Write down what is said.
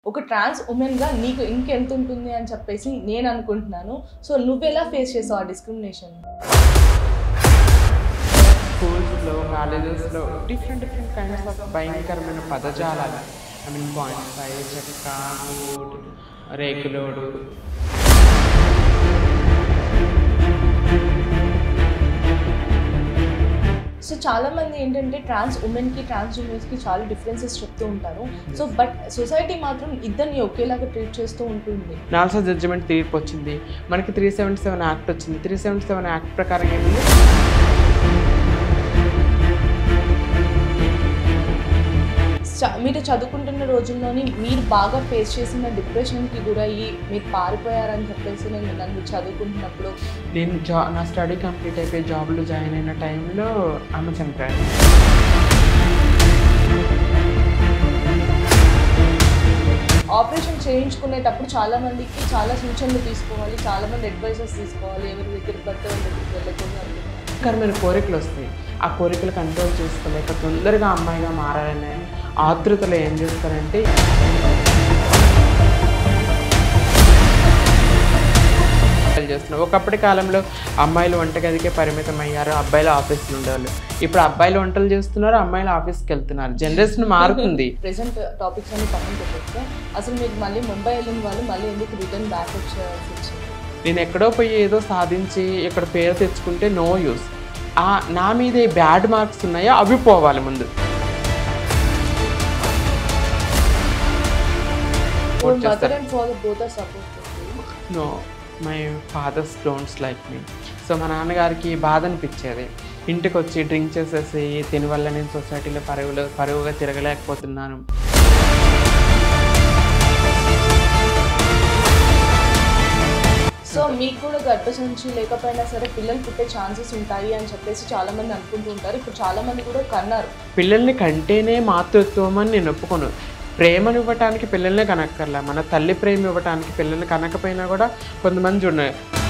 ఒక ట్రాన్స్ ఉమెన్గా నీకు ఇంకెంత ఉంటుంది అని చెప్పేసి నేను అనుకుంటున్నాను సో నువ్వెలా ఫేస్ చేసావు ఆ డిస్క్రిమినేషన్ స్కూల్స్లో కాలేజెస్లో డిఫరెంట్ డిఫరెంట్ కైండ్స్ ఆఫ్ భయంకరమైన పదజాలాలు ఐ మీన్ పాయింట్ ఫైవ్ చెక్క మూడ్ రేకులోడు సో చాలా మంది ఏంటంటే ట్రాన్స్ ఉమెన్కి ట్రాన్స్ ఉమెన్స్కి చాలా డిఫరెన్సెస్ చెప్తూ ఉంటారు సో బట్ సొసైటీ మాత్రం ఇద్దరిని ఒకేలాగా ట్రీట్ చేస్తూ ఉంటుంది నాల్సా జడ్జిమెంట్ తీర్పు వచ్చింది మనకి త్రీ సెవెంటీ సెవెన్ యాక్ట్ వచ్చింది త్రీ సెవెంటీ సెవెన్ యాక్ట్ ప్రకారం ఏమిటి చ- మీరు చదువుకుంటున్న రోజుల్లోని మీరు బాగా ఫేస్ చేసిన డిప్రెషన్కి గురయ్యి మీరు పారిపోయారని చెప్పేసి నేను నన్ను చదువుకుంటున్నప్పుడు నేను జా నా స్టడీ కంప్లీట్ అయిపోయి జాబ్లో జాయిన్ అయిన టైంలో ఆమె చనిపోయారు ఆపరేషన్ చేయించుకునేటప్పుడు చాలా మందికి చాలా సూచనలు తీసుకోవాలి చాలా మంది అడ్వైజెస్ తీసుకోవాలి ఎవరి దగ్గర పడితే వాళ్ళ దగ్గరికి వెళ్ళకూడదు అనుకుంటున్నారు భయంకరమైన కోరికలు వస్తాయి ఆ కోరికలు కంట్రోల్ చేసుకోలేక తొందరగా అమ్మాయిగా మారాలనే ఆతృతలో ఏం చేస్తారంటే చేస్తున్నారు ఒకప్పటి కాలంలో అమ్మాయిలు వంటగదికే పరిమితం అయ్యారు అబ్బాయిలు ఆఫీస్లో ఉండేవాళ్ళు ఇప్పుడు అబ్బాయిలు వంటలు చేస్తున్నారు అమ్మాయిలు ఆఫీస్కి వెళ్తున్నారు జనరేషన్ మారుతుంది ప్రెసెంట్ టాపిక్స్ అన్ని పక్కన పెట్టేస్తే అసలు మీకు మళ్ళీ ముంబై వెళ్ళిన వాళ్ళు మళ్ళీ ఎందుకు రిటర్న్ బ్యాక్ వచ్చేయాల్సి వచ్చింది నేను ఎక్కడో పోయి ఏదో సాధించి ఇక్కడ పేరు తెచ్చుకుంటే నో యూస్ ఆ నా మీద ఏ బ్యాడ్ మార్క్స్ ఉన్నాయో అవి పోవాలి ముందు Support మదర్ చేస్తారు. And father both are support no my fathers don't like me so మా నాన్నగారికి బాధ అనిపించేది ఇంటికి వచ్చి డ్రింక్ చేసేసి దీని వల్ల నేను సొసైటీలో పరుగులు పరుగుగా తిరగలేకపోతున్నాను సో మీకు కూడా గర్భసంచి లేకపోయినా సరే పిల్లలు పుట్టే ఛాన్సెస్ ఉంటాయి అని చెప్పేసి చాలా మంది అనుకుంటూ ఉంటారు ఇప్పుడు చాలా మంది కూడా కన్నారు పిల్లల్ని కంటేనే మాతృత్వం అని నేను ఒప్పుకోను ప్రేమను ఇవ్వటానికి పిల్లల్నే కనక్కర్లా మన తల్లి ప్రేమ ఇవ్వటానికి పిల్లల్ని కనకపోయినా కూడా కొంతమంది చూడండి